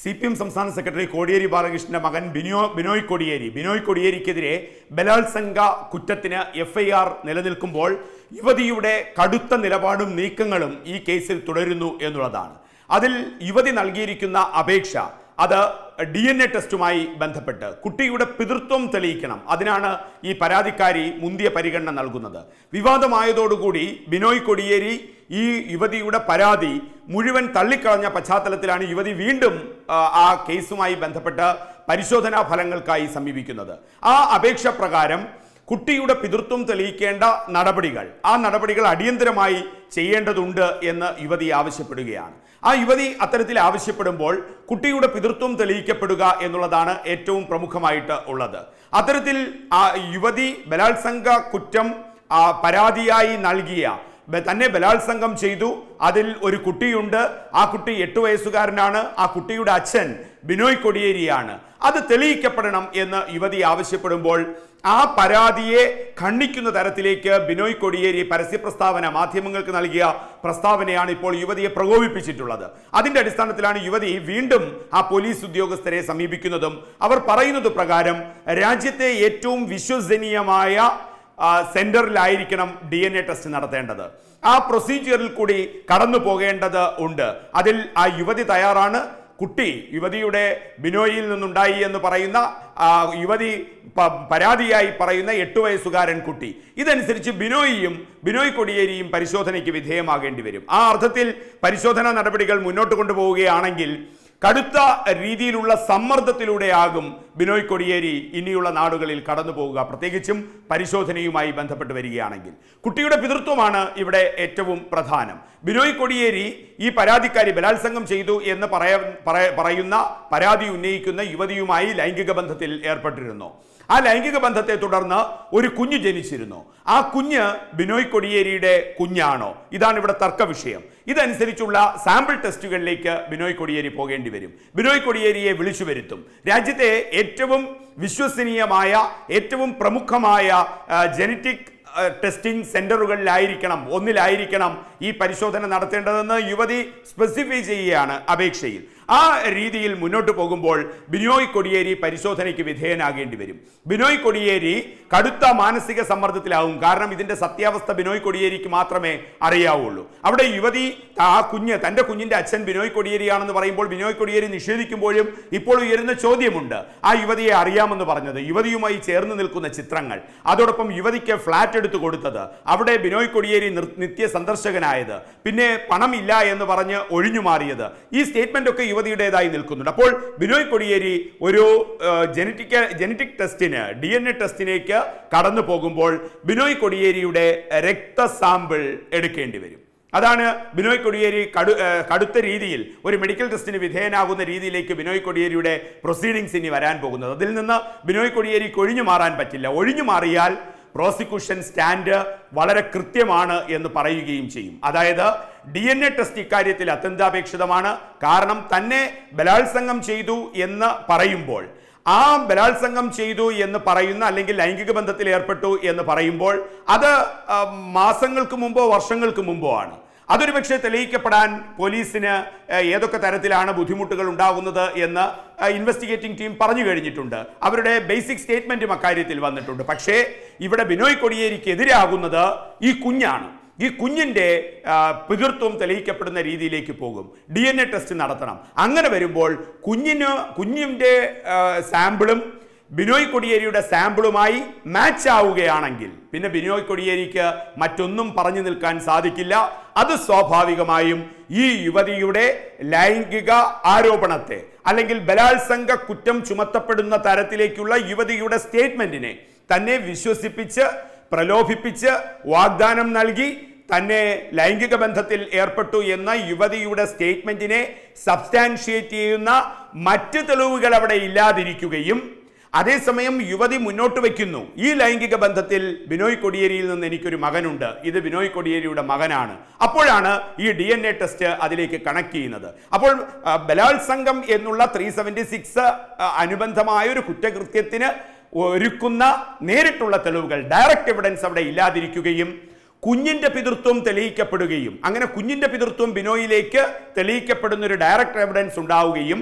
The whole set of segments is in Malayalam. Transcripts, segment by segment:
സി പി എം സംസ്ഥാന സെക്രട്ടറി കോടിയേരി ബാലകൃഷ്ണന്റെ മകൻ ബിനോ ബിനോയ് കൊടിയേരി ബിനോയ് കൊടിയേരിക്കെതിരെ ബലാത്സംഗ കുറ്റത്തിന് എഫ് ഐ ആർ നിലനിൽക്കുമ്പോൾ യുവതിയുടെ കടുത്ത നിലപാടും നീക്കങ്ങളും ഈ കേസിൽ തുടരുന്നു എന്നുള്ളതാണ് അതിൽ യുവതി നൽകിയിരിക്കുന്ന അപേക്ഷ അത് ഡി എൻ എ ടെസ്റ്റുമായി ബന്ധപ്പെട്ട് കുട്ടിയുടെ പിതൃത്വം തെളിയിക്കണം അതിനാണ് ഈ പരാതിക്കാരി മുന്തിയ പരിഗണന നൽകുന്നത് വിവാദമായതോടുകൂടി ബിനോയ് കൊടിയേരി ഈ യുവതിയുടെ പരാതി മുഴുവൻ തള്ളിക്കളഞ്ഞ പശ്ചാത്തലത്തിലാണ് യുവതി വീണ്ടും ആ, ആ കേസുമായി ബന്ധപ്പെട്ട് പരിശോധനാ ഫലങ്ങൾക്കായി സമീപിക്കുന്നത് ആ അപേക്ഷ പ്രകാരം കുട്ടിയുടെ പിതൃത്വം തെളിയിക്കേണ്ട നടപടികൾ ആ നടപടികൾ അടിയന്തരമായി ചെയ്യേണ്ടതുണ്ട് എന്ന് യുവതി ആവശ്യപ്പെടുകയാണ് ആ യുവതി അത്തരത്തിൽ ആവശ്യപ്പെടുമ്പോൾ കുട്ടിയുടെ പിതൃത്വം തെളിയിക്കപ്പെടുക എന്നുള്ളതാണ് ഏറ്റവും പ്രമുഖമായിട്ട് ഉള്ളത് അത്തരത്തിൽ ആ യുവതി ബലാത്സംഗ കുറ്റം ആ, പരാതിയായി നൽകിയ ബ- തന്നെ ബലാത്സംഗം ചെയ്തു അതിൽ ഒരു കുട്ടിയുണ്ട് ആ കുട്ടി എട്ട് വയസ്സുകാരനാണ് ആ കുട്ടിയുടെ അച്ഛൻ ബിനോയ് കൊടിയേരിയാണ് അത് തെളിയിക്കപ്പെടണം എന്ന് യുവതി ആവശ്യപ്പെടുമ്പോൾ ആ പരാതിയെ ഖണ്ഡിക്കുന്ന തരത്തിലേക്ക് ബിനോയ് കൊടിയേരി പരസ്യ പ്രസ്താവന മാധ്യമങ്ങൾക്ക് നൽകിയ പ്രസ്താവനയാണ് ഇപ്പോൾ യുവതിയെ പ്രകോപിപ്പിച്ചിട്ടുള്ളത് അതിന്റെ അടിസ്ഥാനത്തിലാണ് യുവതി വീണ്ടും ആ പോലീസ് ഉദ്യോഗസ്ഥരെ സമീപിക്കുന്നതും അവർ പറയുന്നത് പ്രകാരം രാജ്യത്തെ ഏറ്റവും വിശ്വസനീയമായ ആ, സെന്ററിലായിരിക്കണം ഡി എൻ എ ടെസ്റ്റ് നടത്തേണ്ടത് ആ പ്രൊസീജിയറിൽ കൂടി കടന്നു പോകേണ്ടത് ഉണ്ട് അതിൽ ആ യുവതി തയ്യാറാണ് കുട്ടി യുവതിയുടെ ബിനോയിൽ നിന്നുണ്ടായി എന്ന് പറയുന്ന ആ, യുവതി പ- പരാതിയായി പറയുന്ന എട്ട് വയസ്സുകാരൻ കുട്ടി ഇതനുസരിച്ച് ബിനോയിയും ബിനോയ് കൊടിയേരിയും പരിശോധനയ്ക്ക് വിധേയമാകേണ്ടി വരും ആ അർത്ഥത്തിൽ പരിശോധനാ നടപടികൾ മുന്നോട്ട് കൊണ്ടുപോവുകയാണെങ്കിൽ കടുത്ത രീതിയിലുള്ള സമ്മർദ്ദത്തിലൂടെയാകും ബിനോയ് കൊടിയേരി ഇനിയുള്ള നാടുകളിൽ കടന്നു പോവുക പ്രത്യേകിച്ചും പരിശോധനയുമായി ബന്ധപ്പെട്ട് വരികയാണെങ്കിൽ കുട്ടിയുടെ പിതൃത്വമാണ് ഇവിടെ ഏറ്റവും പ്രധാനം ബിനോയ് കൊടിയേരി ഈ പരാതിക്കാരി ബലാത്സംഗം ചെയ്തു എന്ന് പറയ പറയ- പറയുന്ന പരാതി ഉന്നയിക്കുന്ന യുവതിയുമായി ലൈംഗിക ബന്ധത്തിൽ ഏർപ്പെട്ടിരുന്നു ആ ലൈംഗിക ബന്ധത്തെ തുടർന്ന് ഒരു കുഞ്ഞ് ജനിച്ചിരുന്നു ആ കുഞ്ഞ് ബിനോയ് കൊടിയേരിയുടെ കുഞ്ഞാണോ ഇതാണ് ഇവിടെ തർക്ക വിഷയം ഇതനുസരിച്ചുള്ള സാമ്പിൾ ടെസ്റ്റുകളിലേക്ക് ബിനോയ് കൊടിയേരി പോകേണ്ടി വരും ബിനോയ് കൊടിയേരിയെ വിളിച്ചു വരുത്തും രാജ്യത്തെ ഏറ്റവും വിശ്വസനീയമായ ഏറ്റവും പ്രമുഖമായ ജനറ്റിക് ടെസ്റ്റിംഗ് സെന്ററുകളിലായിരിക്കണം ഒന്നിലായിരിക്കണം ഈ പരിശോധന നടത്തേണ്ടതെന്ന് യുവതി സ്പെസിഫൈ ചെയ്യുകയാണ് അപേക്ഷയിൽ ആ രീതിയിൽ മുന്നോട്ട് പോകുമ്പോൾ ബിനോയ് കൊടിയേരി പരിശോധനയ്ക്ക് വിധേയനാകേണ്ടി വരും ബിനോയ് കൊടിയേരി കടുത്ത മാനസിക സമ്മർദ്ദത്തിലാവും കാരണം ഇതിന്റെ സത്യാവസ്ഥ ബിനോയ് കൊടിയേരിക്ക് മാത്രമേ അറിയാവുള്ളൂ അവിടെ യുവതി ആ കുഞ്ഞ് തന്റെ കുഞ്ഞിന്റെ അച്ഛൻ ബിനോയ് കൊടിയേരിയാണെന്ന് പറയുമ്പോൾ ബിനോയ് കൊടിയേരി നിഷേധിക്കുമ്പോഴും ഇപ്പോൾ ഉയരുന്ന ചോദ്യമുണ്ട് ആ യുവതിയെ അറിയാമെന്ന് പറഞ്ഞത് യുവതിയുമായി ചേർന്ന് നിൽക്കുന്ന ചിത്രങ്ങൾ അതോടൊപ്പം യുവതിക്ക് ഫ്ലാറ്റ് എടുത്തു കൊടുത്തത് അവിടെ ബിനോയ് കൊടിയേരി നിർ- നിത്യ സന്ദർശകനായത് പിന്നെ പണമില്ല എന്ന് പറഞ്ഞ് ഒഴിഞ്ഞു മാറിയത് ഈ സ്റ്റേറ്റ്മെന്റ് ഒക്കെ യുവതിയുടേതായി നിൽക്കുന്നുണ്ട് അപ്പോൾ ബിനോയ് കൊടിയേരി ഒരു ജനറ്റിക് ജനറ്റിക് ടെസ്റ്റിന് ഡി എൻ എ ടെസ്റ്റിലേക്ക് കടന്നു പോകുമ്പോൾ ബിനോയ് കൊടിയേരിയുടെ രക്ത സാമ്പിൾ എടുക്കേണ്ടി വരും അതാണ് ബിനോയ് കൊടിയേരി കടു ഏഹ് കടുത്ത രീതിയിൽ ഒരു മെഡിക്കൽ ടെസ്റ്റിന് വിധേയനാകുന്ന രീതിയിലേക്ക് ബിനോയ് കൊടിയേരിയുടെ പ്രൊസീഡിങ്സ് ഇനി വരാൻ പോകുന്നത് അതിൽ നിന്ന് ബിനോയ് കൊടിയേരിക്ക് ഒഴിഞ്ഞു മാറാൻ പറ്റില്ല ഒഴിഞ്ഞു മാറിയാൽ പ്രോസിക്യൂഷൻ സ്റ്റാൻഡ് വളരെ കൃത്യമാണ് എന്ന് പറയുകയും ചെയ്യും അതായത് ഡി എൻ എ ടെസ്റ്റ് ഇക്കാര്യത്തിൽ അത്യന്താപേക്ഷിതമാണ് കാരണം തന്നെ ബലാത്സംഗം ചെയ്തു എന്ന് പറയുമ്പോൾ ആ ബലാത്സംഗം ചെയ്തു എന്ന് പറയുന്ന അല്ലെങ്കിൽ ലൈംഗിക ബന്ധത്തിൽ ഏർപ്പെട്ടു എന്ന് പറയുമ്പോൾ അത് ആ, മാസങ്ങൾക്ക് മുമ്പോ വർഷങ്ങൾക്ക് മുമ്പോ ആണ് അതൊരു പക്ഷേ തെളിയിക്കപ്പെടാൻ പോലീസിന് ഏഹ്, ഏതൊക്കെ തരത്തിലാണ് ബുദ്ധിമുട്ടുകൾ ഉണ്ടാകുന്നത് എന്ന് ഇൻവെസ്റ്റിഗേറ്റിംഗ് ടീം പറഞ്ഞു കഴിഞ്ഞിട്ടുണ്ട് അവരുടെ ബേസിക് സ്റ്റേറ്റ്മെന്റും അക്കാര്യത്തിൽ വന്നിട്ടുണ്ട് പക്ഷേ ഇവിടെ ബിനോയ് കൊടിയേരിക്ക് എതിരാകുന്നത് ഈ കുഞ്ഞാണ് ഈ കുഞ്ഞിന്റെ ആ, പിതൃത്വം തെളിയിക്കപ്പെടുന്ന രീതിയിലേക്ക് പോകും ഡി എൻ എ ടെസ്റ്റ് നടത്തണം അങ്ങനെ വരുമ്പോൾ കുഞ്ഞിന് കുഞ്ഞിന്റെ ആ, സാമ്പിളും ബിനോയ് കൊടിയേരിയുടെ സാമ്പിളുമായി മാച്ച് ആവുകയാണെങ്കിൽ പിന്നെ ബിനോയ് കൊടിയേരിക്ക് മറ്റൊന്നും പറഞ്ഞു നിൽക്കാൻ സാധിക്കില്ല അത് സ്വാഭാവികമായും ഈ യുവതിയുടെ ലൈംഗിക ആരോപണത്തെ അല്ലെങ്കിൽ ബലാത്സംഗ കുറ്റം ചുമത്തപ്പെടുന്ന തരത്തിലേക്കുള്ള യുവതിയുടെ സ്റ്റേറ്റ്മെന്റിനെ തന്നെ വിശ്വസിപ്പിച്ച് പ്രലോഭിപ്പിച്ച് വാഗ്ദാനം നൽകി തന്നെ ലൈംഗിക ബന്ധത്തിൽ ഏർപ്പെട്ടു എന്ന യുവതിയുടെ സ്റ്റേറ്റ്മെന്റിനെ സബ്സ്റ്റാൻഷിയേറ്റ് ചെയ്യുന്ന മറ്റ് തെളിവുകൾ അവിടെ ഇല്ലാതിരിക്കുകയും അതേസമയം യുവതി മുന്നോട്ട് വയ്ക്കുന്നു ഈ ലൈംഗിക ബന്ധത്തിൽ ബിനോയ് കൊടിയേരിയിൽ നിന്ന് എനിക്കൊരു മകനുണ്ട് ഇത് ബിനോയ് കൊടിയേരിയുടെ മകനാണ് അപ്പോഴാണ് ഈ ഡി എൻ എ ടെസ്റ്റ് അതിലേക്ക് കണക്ട് ചെയ്യുന്നത് അപ്പോൾ ആ, ബലാത്സംഗം എന്നുള്ള ത്രീ സെവൻറ്റി സിക്സ് അനുബന്ധമായ ഒരു കുറ്റകൃത്യത്തിന് ഒരുക്കുന്ന നേരിട്ടുള്ള തെളിവുകൾ ഡയറക്റ്റ് എവിഡൻസ് അവിടെ ഇല്ലാതിരിക്കുകയും കുഞ്ഞിന്റെ പിതൃത്വം തെളിയിക്കപ്പെടുകയും അങ്ങനെ കുഞ്ഞിന്റെ പിതൃത്വം ബിനോയിലേക്ക് തെളിയിക്കപ്പെടുന്ന ഒരു ഡയറക്റ്റ് എവിഡൻസ് ഉണ്ടാവുകയും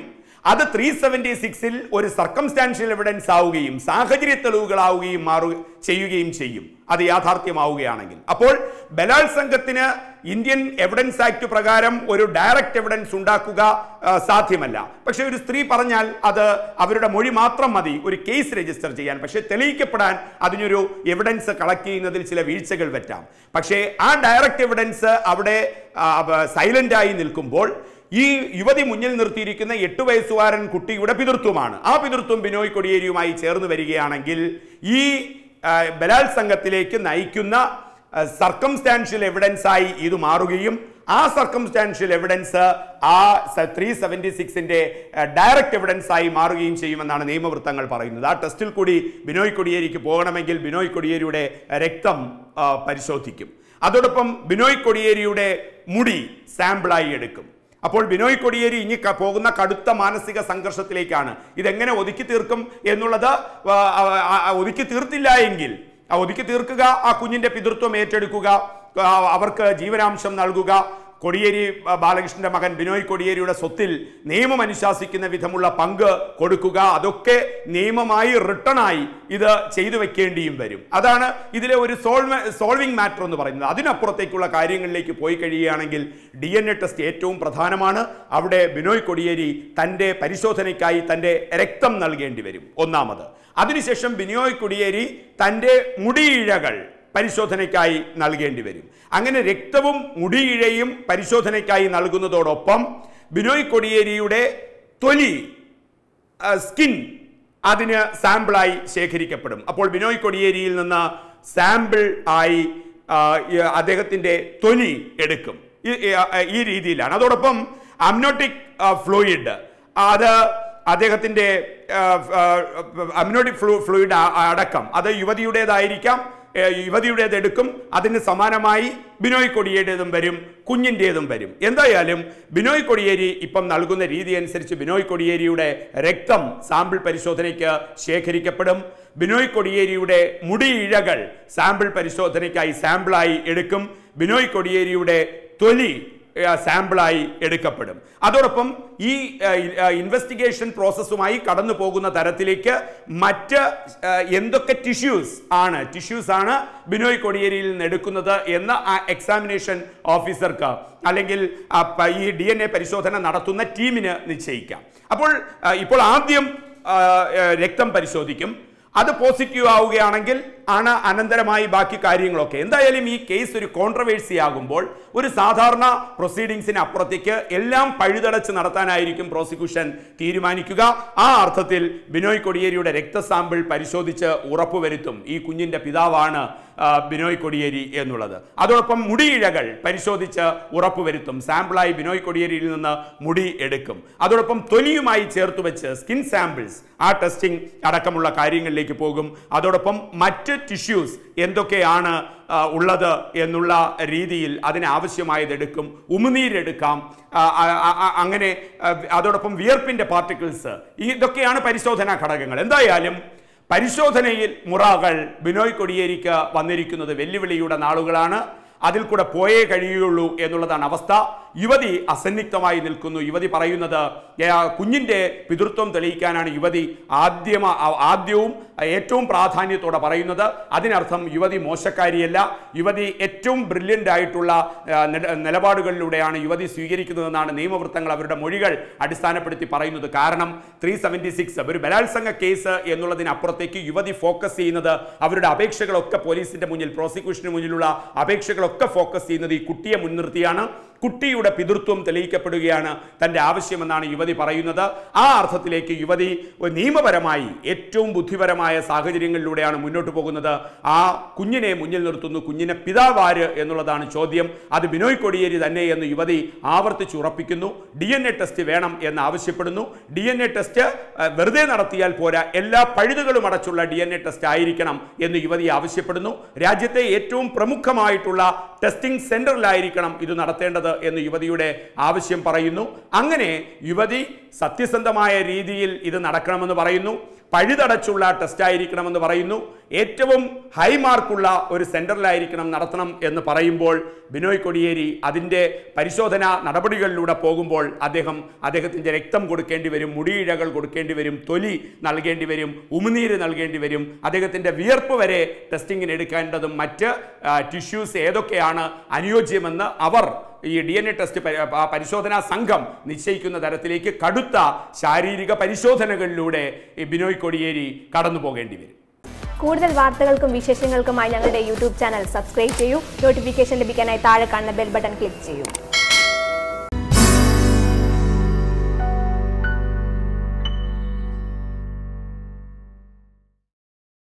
അത് ത്രീ സെവൻറ്റി സിക്സിൽ ഒരു സർക്കംസ്റ്റാൻഷ്യൽ എവിഡൻസ് ആവുകയും സാഹചര്യ തെളിവുകളാവുകയും മാറു ചെയ്യുകയും ചെയ്യും അത് യാഥാർത്ഥ്യമാവുകയാണെങ്കിൽ അപ്പോൾ ബലാത്സംഗത്തിന് ഇന്ത്യൻ എവിഡൻസ് ആക്ട് പ്രകാരം ഒരു ഡയറക്റ്റ് എവിഡൻസ് ഉണ്ടാക്കുക ആ, സാധ്യമല്ല പക്ഷെ ഒരു സ്ത്രീ പറഞ്ഞാൽ അത് അവരുടെ മൊഴി മാത്രം മതി ഒരു കേസ് രജിസ്റ്റർ ചെയ്യാൻ പക്ഷെ തെളിയിക്കപ്പെടാൻ അതിനൊരു എവിഡൻസ് കളക്ട് ചെയ്യുന്നതിൽ ചില വീഴ്ചകൾ പറ്റാം പക്ഷേ ആ ഡയറക്റ്റ് എവിഡൻസ് അവിടെ സൈലന്റ് ആയി നിൽക്കുമ്പോൾ ഈ യുവതി മുന്നിൽ നിർത്തിയിരിക്കുന്ന എട്ട് വയസ്സുകാരൻ കുട്ടിയുടെ പിതൃത്വമാണ് ആ പിതൃത്വം ബിനോയ് കൊടിയേരിയുമായി ചേർന്ന് വരികയാണെങ്കിൽ ഈ ആ, ബലാത്സംഗത്തിലേക്ക് നയിക്കുന്ന സർക്കംസ്റ്റാൻഷ്യൽ എവിഡൻസ് ആയി ഇത് മാറുകയും ആ സർക്കംസ്റ്റാൻഷ്യൽ എവിഡൻസ് ആ ത്രീ സെവൻറ്റി സിക്സിന്റെ ഡയറക്റ്റ് എവിഡൻസ് ആയി മാറുകയും ചെയ്യുമെന്നാണ് നിയമവൃത്തങ്ങൾ പറയുന്നത് ആ ടെസ്റ്റിൽ കൂടി ബിനോയ് കൊടിയേരിക്ക് പോകണമെങ്കിൽ ബിനോയ് കൊടിയേരിയുടെ രക്തം ആ, പരിശോധിക്കും അതോടൊപ്പം ബിനോയ് കൊടിയേരിയുടെ മുടി സാമ്പിളായി എടുക്കും അപ്പോൾ ബിനോയ് കൊടിയേരി ഇനി ക- പോകുന്ന കടുത്ത മാനസിക സംഘർഷത്തിലേക്കാണ് ഇതെങ്ങനെ ഒതുക്കി തീർക്കും എന്നുള്ളത് ആ, ആ, ആ, ഒതുക്കി തീർത്തില്ല എങ്കിൽ ആ ഒതുക്കി തീർക്കുക ആ കുഞ്ഞിന്റെ പിതൃത്വം ഏറ്റെടുക്കുക ആ, അവർക്ക് ജീവനാംശം നൽകുക കൊടിയേരി ആ, ബാലകൃഷ്ണന്റെ മകൻ ബിനോയ് കൊടിയേരിയുടെ സ്വത്തിൽ നിയമം അനുശാസിക്കുന്ന വിധമുള്ള പങ്ക് കൊടുക്കുക അതൊക്കെ നിയമമായി റിട്ടേണായി ഇത് ചെയ്തു വെക്കേണ്ടിയും വരും അതാണ് ഇതിലെ ഒരു സോൾവ് സോൾവിംഗ് മാറ്റർ എന്ന് പറയുന്നത് അതിനപ്പുറത്തേക്കുള്ള കാര്യങ്ങളിലേക്ക് പോയി കഴിയുകയാണെങ്കിൽ ഡി എൻ എ ടെസ്റ്റ് ഏറ്റവും പ്രധാനമാണ് അവിടെ ബിനോയ് കൊടിയേരി തൻ്റെ പരിശോധനയ്ക്കായി തൻ്റെ രക്തം നൽകേണ്ടി വരും ഒന്നാമത് അതിനുശേഷം ബിനോയ് കൊടിയേരി തൻ്റെ മുടിയിഴകൾ പരിശോധനയ്ക്കായി നൽകേണ്ടി വരും അങ്ങനെ രക്തവും മുടിയിഴയും പരിശോധനയ്ക്കായി നൽകുന്നതോടൊപ്പം ബിനോയ് കൊടിയേരിയുടെ തൊലി ആ, സ്കിൻ അതിന് സാമ്പിളായി ശേഖരിക്കപ്പെടും അപ്പോൾ ബിനോയ് കൊടിയേരിയിൽ നിന്ന് സാമ്പിൾ ആയി ആ, ഈ അദ്ദേഹത്തിന്റെ തൊലി എടുക്കും ഈ- ഈ- ആ, ഈ രീതിയിലാണ് അതോടൊപ്പം അമ്നോട്ടിക് ഫ്ലൂയിഡ് അത് അദ്ദേഹത്തിന്റെ അമ്നോട്ടിക് ഫ്ലൂ ഫ്ലൂയിഡ് അടക്കം അത് യുവതിയുടേതായിരിക്കാം ഏ, യുവതിയുടേത് എടുക്കും അതിന് സമാനമായി ബിനോയ് കൊടിയേരിയതും വരും കുഞ്ഞിൻ്റെതും വരും എന്തായാലും ബിനോയ് കൊടിയേരി ഇപ്പം നൽകുന്ന രീതി അനുസരിച്ച് ബിനോയ് കൊടിയേരിയുടെ രക്തം സാമ്പിൾ പരിശോധനയ്ക്ക് ശേഖരിക്കപ്പെടും ബിനോയ് കൊടിയേരിയുടെ മുടിയിഴകൾ സാമ്പിൾ പരിശോധനയ്ക്കായി സാമ്പിളായി എടുക്കും ബിനോയ് കൊടിയേരിയുടെ തൊലി ആ, സാമ്പിളായി എടുക്കപ്പെടും അതോടൊപ്പം ഈ ഇൻവെസ്റ്റിഗേഷൻ പ്രോസസ്സുമായി കടന്നു പോകുന്ന തരത്തിലേക്ക് മറ്റ് ആ, എന്തൊക്കെ ടിഷ്യൂസ് ആണ് ടിഷ്യൂസ് ആണ് ബിനോയ് കൊടിയേരിയിൽ നിന്ന് എടുക്കുന്നത് എന്ന് ആ എക്സാമിനേഷൻ ഓഫീസർക്ക് അല്ലെങ്കിൽ ആ, പ- ഈ ഡി എൻ എ പരിശോധന നടത്തുന്ന ടീമിന് നിശ്ചയിക്കാം അപ്പോൾ ആ, ഇപ്പോൾ ആദ്യം ആ, ആ, രക്തം പരിശോധിക്കും അത് പോസിറ്റീവ് ആവുകയാണെങ്കിൽ ആണ് അനന്തരമായി ബാക്കി കാര്യങ്ങളൊക്കെ എന്തായാലും ഈ കേസ് ഒരു കോൺട്രവേഴ്സി ആകുമ്പോൾ ഒരു സാധാരണ പ്രൊസീഡിങ്സിന് അപ്പുറത്തേക്ക് എല്ലാം പഴുതടച്ച് നടത്താനായിരിക്കും പ്രോസിക്യൂഷൻ തീരുമാനിക്കുക ആ അർത്ഥത്തിൽ ബിനോയ് കൊടിയേരിയുടെ രക്തസാമ്പിൾ പരിശോധിച്ച് ഉറപ്പുവരുത്തും ഈ കുഞ്ഞിന്റെ പിതാവാണ് ആ, ബിനോയ് കൊടിയേരി എന്നുള്ളത് അതോടൊപ്പം മുടിയിഴകൾ പരിശോധിച്ച് ഉറപ്പുവരുത്തും സാമ്പിളായി ബിനോയ് കൊടിയേരിയിൽ നിന്ന് മുടി എടുക്കും അതോടൊപ്പം തൊലിയുമായി ചേർത്ത് വെച്ച് സ്കിൻ സാമ്പിൾസ് ആ ടെസ്റ്റിംഗ് അടക്കമുള്ള കാര്യങ്ങളിലേക്ക് പോകും അതോടൊപ്പം മറ്റ് ടിഷ്യൂസ് എന്തൊക്കെയാണ് ആ, ഉള്ളത് എന്നുള്ള രീതിയിൽ അതിനാവശ്യമായത് എടുക്കും ഉമിനീരെടുക്കാം ആ, ആ, ആ, ആ, അങ്ങനെ ആ, അതോടൊപ്പം വിയർപ്പിന്റെ പാർട്ടിക്കിൾസ് ഇതൊക്കെയാണ് പരിശോധനാ ഘടകങ്ങൾ എന്തായാലും പരിശോധനയിൽ മുറകൾ ബിനോയ് കൊടിയേരിക്ക് വന്നിരിക്കുന്നത് വെല്ലുവിളിയുടെ നാളുകളാണ് അതിൽ കൂടെ പോയേ കഴിയുള്ളൂ എന്നുള്ളതാണ് അവസ്ഥ യുവതി അസന്നിഗ്ധമായി നിൽക്കുന്നു യുവതി പറയുന്നത് "ഏ, കുഞ്ഞിന്റെ പിതൃത്വം തെളിയിക്കാനാണ് യുവതി ആദ്യം ആദ്യവും ഏറ്റവും പ്രാധാന്യത്തോടെ പറയുന്നത് അതിനർത്ഥം യുവതി മോശക്കാരിയല്ല യുവതി ഏറ്റവും ബ്രില്യൻ്റ് ആയിട്ടുള്ള ആ, നില- നിലപാടുകളിലൂടെയാണ് യുവതി സ്വീകരിക്കുന്നതെന്നാണ് നിയമവൃത്തങ്ങൾ അവരുടെ മൊഴികൾ അടിസ്ഥാനപ്പെടുത്തി പറയുന്നത് കാരണം ത്രീ സെവൻറ്റി സിക്സ് ഒരു ബലാത്സംഗ കേസ് എന്നുള്ളതിനപ്പുറത്തേക്ക് യുവതി ഫോക്കസ് ചെയ്യുന്നത് അവരുടെ അപേക്ഷകളൊക്കെ പോലീസിന്റെ മുന്നിൽ പ്രോസിക്യൂഷന് മുന്നിലുള്ള അപേക്ഷകളൊക്കെ ഫോക്കസ് ചെയ്യുന്നത് ഈ കുട്ടിയെ മുൻനിർത്തിയാണ് കുട്ടിയുടെ പിതൃത്വം തെളിയിക്കപ്പെടുകയാണ് തന്റെ ആവശ്യമെന്നാണ് യുവതി പറയുന്നത് ആ അർത്ഥത്തിലേക്ക് യുവതി ഒരു നിയമപരമായി ഏറ്റവും ബുദ്ധിപരമായ സാഹചര്യങ്ങളിലൂടെയാണ് മുന്നോട്ട് പോകുന്നത് ആ കുഞ്ഞിനെ മുന്നിൽ നിർത്തുന്നു കുഞ്ഞിനെ പിതാവാര് എന്നുള്ളതാണ് ചോദ്യം അത് ബിനോയ് കൊടിയേരി തന്നെ എന്ന് യുവതി ആവർത്തിച്ച് ഉറപ്പിക്കുന്നു ഡി എൻ എ ടെസ്റ്റ് വേണം എന്ന് ആവശ്യപ്പെടുന്നു ഡി എൻ എ ടെസ്റ്റ് അഹ്, വെറുതെ നടത്തിയാൽ പോരാ എല്ലാ പഴുതുകളും അടച്ചുള്ള ഡി എൻ എ ടെസ്റ്റ് ആയിരിക്കണം എന്ന് യുവതി ആവശ്യപ്പെടുന്നു രാജ്യത്തെ ഏറ്റവും പ്രമുഖമായിട്ടുള്ള ടെസ്റ്റിംഗ് സെന്ററിലായിരിക്കണം ഇത് നടത്തേണ്ടത് എന്ന് യുവതിയുടെ ആവശ്യം പറയുന്നു അങ്ങനെ യുവതി സത്യസന്ധമായ രീതിയിൽ ഇത് നടക്കണമെന്ന് പറയുന്നു പഴുതടച്ചുള്ള ടെസ്റ്റ് ആയിരിക്കണമെന്ന് പറയുന്നു ഏറ്റവും ഹൈ മാർക്കുള്ള ഒരു സെന്ററിലായിരിക്കണം നടത്തണം എന്ന് പറയുമ്പോൾ ബിനോയ് കൊടിയേരി അതിൻ്റെ പരിശോധന നടപടികളിലൂടെ പോകുമ്പോൾ അദ്ദേഹം അദ്ദേഹത്തിൻ്റെ രക്തം കൊടുക്കേണ്ടി വരും മുടിയിഴകൾ കൊടുക്കേണ്ടി വരും തൊലി നൽകേണ്ടി വരും ഉമിനീര് നൽകേണ്ടി വരും അദ്ദേഹത്തിൻ്റെ വിയർപ്പ് വരെ ടെസ്റ്റിങ്ങിന് എടുക്കേണ്ടതും മറ്റ് ടിഷ്യൂസ് ഏതൊക്കെയാണ് അനുയോജ്യമെന്ന് അവർ ഈ ഡി എൻ എ ടെസ്റ്റ് പരി- ആ പരിശോധനാ സംഘം നിശ്ചയിക്കുന്ന തരത്തിലേക്ക് കടുത്ത ശാരീരിക പരിശോധനകളിലൂടെ ഈ ബിനോയ് കൊടിയേരി കടന്നു പോകേണ്ടി വരും കൂടുതൽ വാർത്തകൾക്കും വിശേഷങ്ങൾക്കുമായി ഞങ്ങളുടെ യൂട്യൂബ് ചാനൽ സബ്സ്ക്രൈബ് ചെയ്യൂ നോട്ടിഫിക്കേഷൻ ലഭിക്കാനായി താഴെ കാണുന്ന ബെൽ ബട്ടൺ ക്ലിക്ക് ചെയ്യൂ